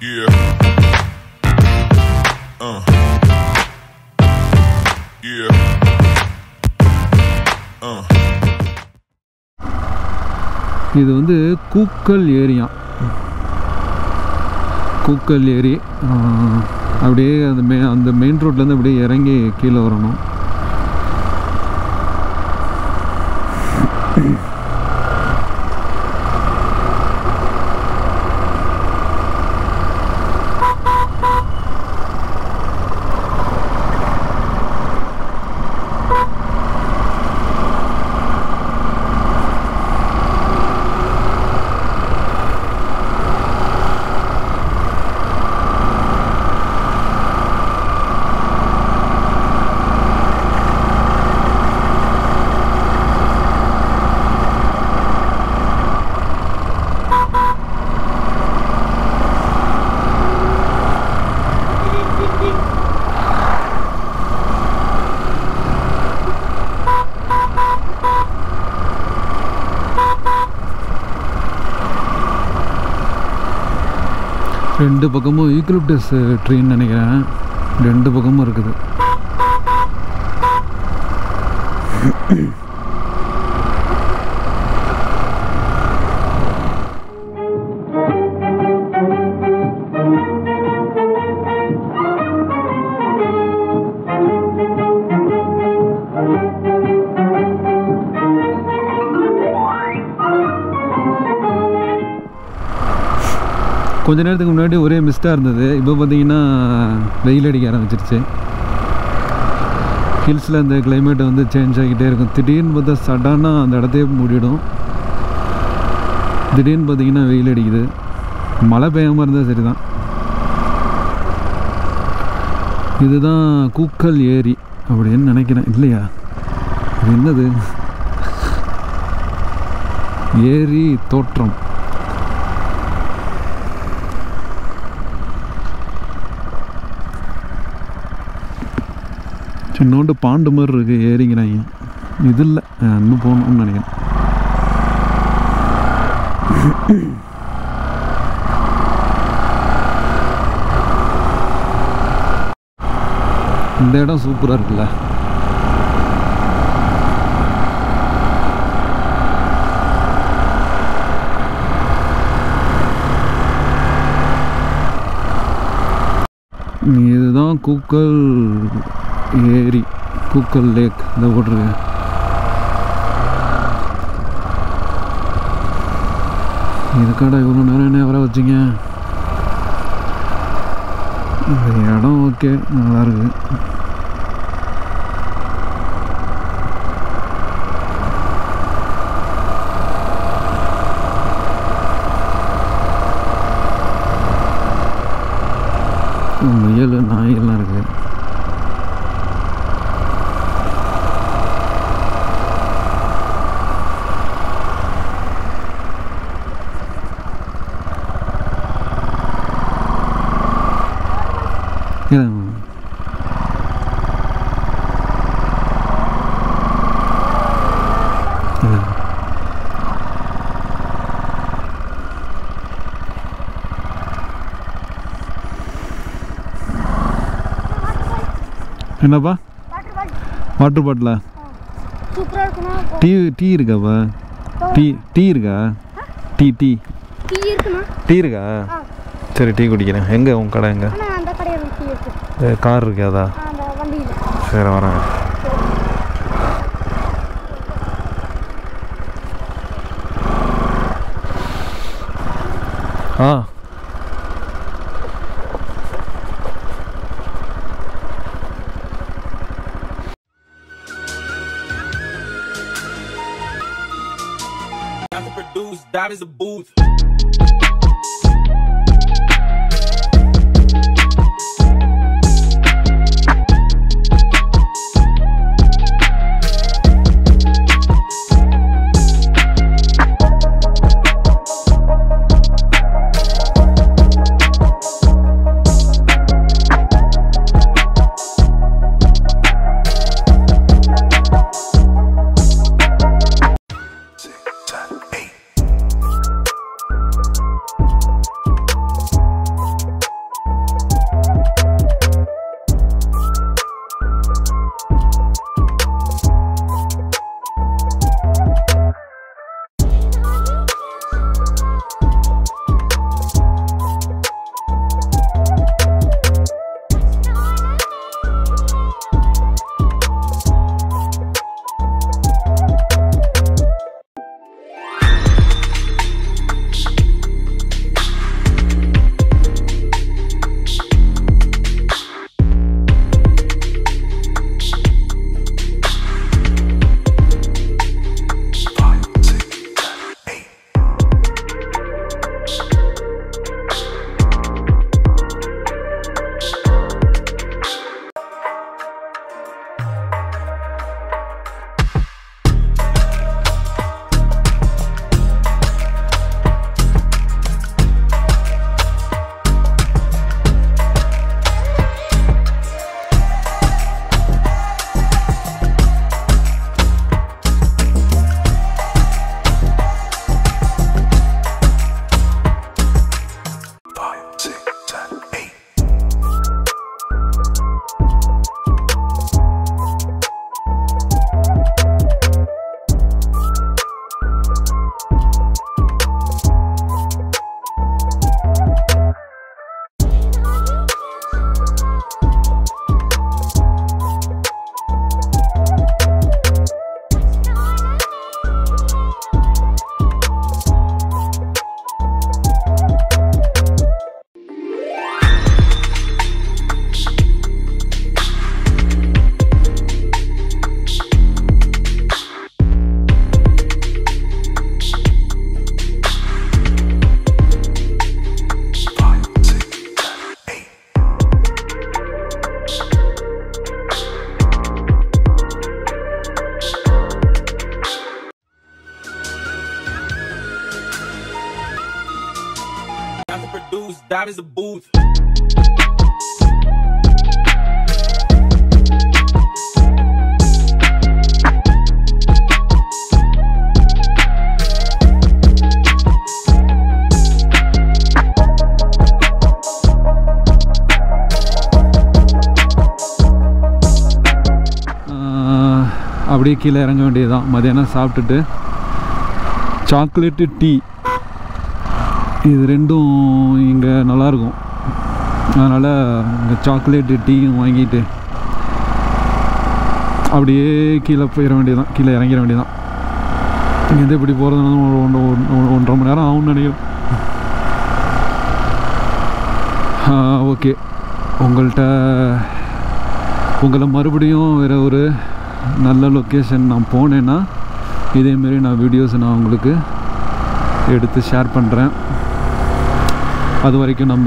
Yeah. Uh. Yeah. Uh. இது வந்து coucal area coucal ஏரி ஆ, அப்படியே அந்த மெ அந்த மெயின் ரோட்லேருந்து அப்படியே இறங்கி கீழே வரணும் ரெண்டு பக்கமும் ஈக்குலிப்டஸ் ட்ரெயின் நினைக்கிறேன் ரெண்டு பக்கமும் இருக்குது கொஞ்ச நேரத்துக்கு முன்னாடி ஒரே மிஸ்டாக இருந்தது இப்போ பார்த்தீங்கன்னா வெயில் அடிக்க ஆரம்பிச்சிருச்சு ஹில்ஸில் அந்த climate வந்து சேஞ்ச் ஆகிக்கிட்டே இருக்கும் திடீர்னு பார்த்தா சடனாக அந்த இடத்தையே மூடிடும் திடீர்னு பார்த்தீங்கன்னா வெயில் அடிக்குது மழை பெய்யாமல் இருந்தால் சரிதான் இதுதான் கூக்கல் ஏரி அப்படின்னு நினைக்கிறேன் இல்லையா இது என்னது ஏரி தோற்றம் சின்னோண்டு பாண்டு மாதிரி இருக்கு ஏறிங்கிறாங்க இது இல்லை இன்னும் போகணும்னு நினைக்கிறேன் இந்த இடம் சூப்பராக இருக்குல்ல இதுதான் கூக்கல் ஏரி கூக்கல் லேக் இந்த போட்டிருக்கு இதுக்காடா இவ்வளோ நேரம் என்ன வர வச்சிங்க இந்த இடம் ஓகே நல்லா இருக்கு முயல் நாயெல்லாம் இருக்குது ஏன் இது. என்னப்பா வாட்டர் பாட்டில் வாட்டர் பாட்டிலா சூப்பராக இருக்குமா டீ டீ இருக்காப்பா டீ டீ இருக்கா டீ டீ டீ இருக்குமா டீ இருக்கா ஆ சரி டீ குடிக்கிறேன் எங்கே உன் கடை எங்கே ஆனால் அந்த கடையில் டீ இருக்கு கார் இருக்காதா ஆ, அந்த வண்டியில் சரி வரேன் ஆ Not to produce, that is a booth. Not to produce, that is a booth. ஆஹ், அப்படியே கீழே இறங்க வேண்டியதுதான் மதியானம் சாப்பிட்டுட்டு சாக்லேட்டு டீ இது ரெண்டும் இங்கே நல்லாயிருக்கும் அதனால் இங்கே சாக்லேட்டு டீயும் வாங்கிட்டு அப்படியே கீழே போயிட வேண்டியதுதான் கீழே இறங்கிட வேண்டியதுதான் இங்கேருந்து இப்படி போகிறதுனால ஒரு ஒன்று ஒன்று- ஒன்றரை மணி நேரம் ஆகும்னு நினைக்கிறேன் ஓகே உங்கள்கிட்ட உங்களை மறுபடியும் வேறு ஒரு நல்ல லொக்கேஷன் நான் போனேன்னா இதேமாரி நான் வீடியோஸ் நான் உங்களுக்கு எடுத்து ஷேர் பண்ணுறேன் அது வரைக்கும் நம்ம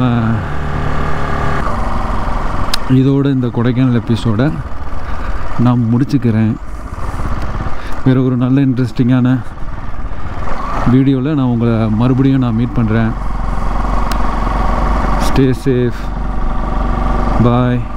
இதோட இந்த கொடைக்கானல் எபிசோட நான் முடிச்சுக்கிறேன் வேறு ஒரு நல்ல இன்ட்ரெஸ்டிங்கான வீடியோவில் நான் உங்களை மறுபடியும் நான் மீட் பண்ணுறேன் ஸ்டே சேஃப் பாய்